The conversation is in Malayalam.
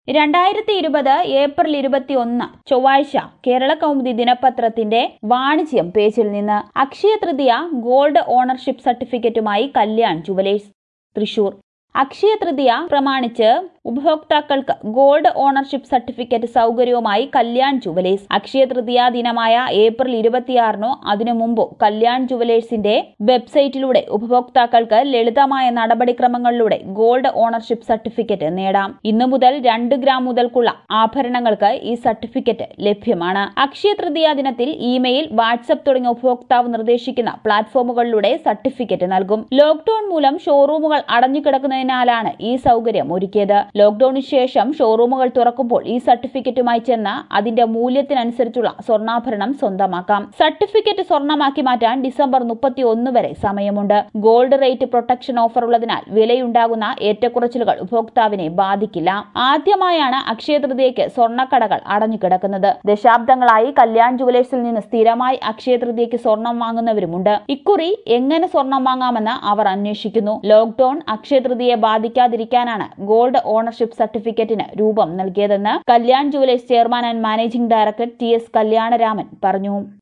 രണ്ടായിരത്തി ഇരുപത് ഏപ്രിൽ ഇരുപത്തി ഒന്ന് ചൊവ്വാഴ്ച കേരള കൗമുദി ദിനപത്രത്തിന്റെ വാണിജ്യം പേജിൽ നിന്ന് അക്ഷയ തൃതീയ ഗോൾഡ് ഓണർഷിപ്പ് സർട്ടിഫിക്കറ്റുമായി കല്യാൺ ജുവലേഴ്സ് തൃശൂർ അക്ഷയ തൃതീയ പ്രമാണിച്ച് ഉപഭോക്താക്കൾക്ക് ഗോൾഡ് ഓണർഷിപ്പ് സർട്ടിഫിക്കറ്റ് സൗകര്യവുമായി കല്യാൺ ജുവലേഴ്സ് അക്ഷയ തൃതീയ ദിനമായ ഏപ്രിൽ ഇരുപത്തിയാറിനോ അതിനു മുമ്പോ കല്യാൺ ജുവലേഴ്സിന്റെ വെബ്സൈറ്റിലൂടെ ഉപഭോക്താക്കൾക്ക് ലളിതമായ നടപടിക്രമങ്ങളിലൂടെ ഗോൾഡ് ഓണർഷിപ്പ് സർട്ടിഫിക്കറ്റ് നേടാം ഇന്നു മുതൽ രണ്ട് ഗ്രാം മുതൽക്കുള്ള ആഭരണങ്ങൾക്ക് ഈ സർട്ടിഫിക്കറ്റ് ലഭ്യമാണ് അക്ഷയ തൃതീയ ദിനത്തിൽ ഇമെയിൽ വാട്സ്ആപ്പ് തുടങ്ങിയ ഉപഭോക്താവ് നിർദ്ദേശിക്കുന്ന പ്ലാറ്റ്ഫോമുകളിലൂടെ സർട്ടിഫിക്കറ്റ് നൽകും ലോക്ഡൌൺ മൂലം ഷോറൂമുകൾ അടഞ്ഞുകിടക്കുന്നതിനാലാണ് ഈ സൗകര്യം ഒരുക്കിയത് ലോക്ഡൌണിന് ശേഷം ഷോറൂമുകൾ തുറക്കുമ്പോൾ ഈ സർട്ടിഫിക്കറ്റുമായി ചെന്ന് അതിന്റെ മൂല്യത്തിനനുസരിച്ചുള്ള സ്വർണ്ണാഭരണം സ്വന്തമാക്കാം സർട്ടിഫിക്കറ്റ് സ്വർണ്ണമാക്കി മാറ്റാൻ ഡിസംബർ മുപ്പത്തി ഒന്ന് വരെ സമയമുണ്ട് ഗോൾഡ് റേറ്റ് പ്രൊട്ടക്ഷൻ ഓഫർ ഉള്ളതിനാൽ വിലയുണ്ടാകുന്ന ഏറ്റക്കുറച്ചിലുകൾ ഉപഭോക്താവിനെ ബാധിക്കില്ല ആദ്യമായാണ് അക്ഷയ തൃതീയയ്ക്ക് സ്വർണ്ണക്കടകൾ അടഞ്ഞുകിടക്കുന്നത് ദശാബ്ദങ്ങളായി കല്യാൺ ജുവലേഴ്സിൽ നിന്ന് സ്ഥിരമായി അക്ഷയ തൃതീയയ്ക്ക് സ്വർണം വാങ്ങുന്നവരുമുണ്ട് ഇക്കുറി എങ്ങനെ സ്വർണം വാങ്ങാമെന്ന് അവർ അന്വേഷിക്കുന്നു ലോക്ഡൌൺ അക്ഷയ തൃതീയെ ബാധിക്കാതിരിക്കാനാണ് ഗോൾഡ് ഓണർഷിപ്പ് സർട്ടിഫിക്കറ്റിന് രൂപം നൽകിയതെന്ന് Kalyan Jewellers chairman and managing director T S Kalyanaraman പറഞ്ഞു